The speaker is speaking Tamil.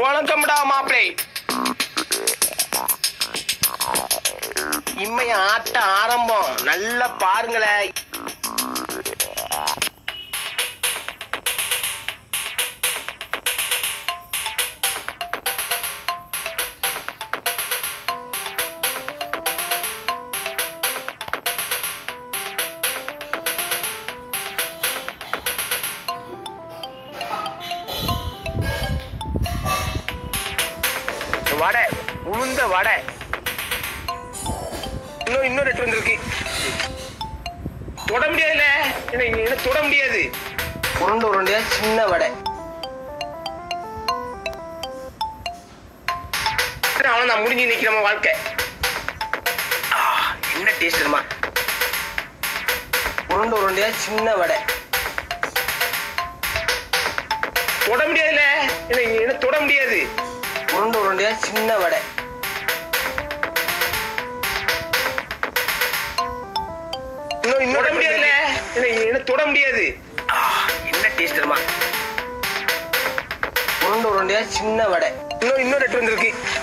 வணக்கம்டா மாப்பிளை இம்மைய ஆட்ட ஆரம்பம் நல்லா பாருங்களேன் வடை உளுந்த வடை இன்னும் இன்னும் ரெட்டு வந்திருக்கு தொட முடியாதுல்ல என்ன என்ன தொட முடியாது உருண்டை உருண்டையா சின்ன வடை அவன் நான் முடிஞ்சு நிற்கிற நம்ம வாழ்க்கை ஆ, என்ன டேஸ்ட் தெரியுமா உருண்டை உருண்டையா சின்ன வடை தொட முடியாதுல்ல என்ன என்ன தொட முடியாது உருண்டை உருண்டையா சின்ன வடை இன்னும் இன்னும் தொட முடியாதுல்ல என்ன என்ன தொட முடியாது ஆ, என்ன டேஸ்ட் தெரியுமா உருண்டை உருண்டையா சின்ன வடை இன்னும் இன்னும் ரெட்டு வந்திருக்கு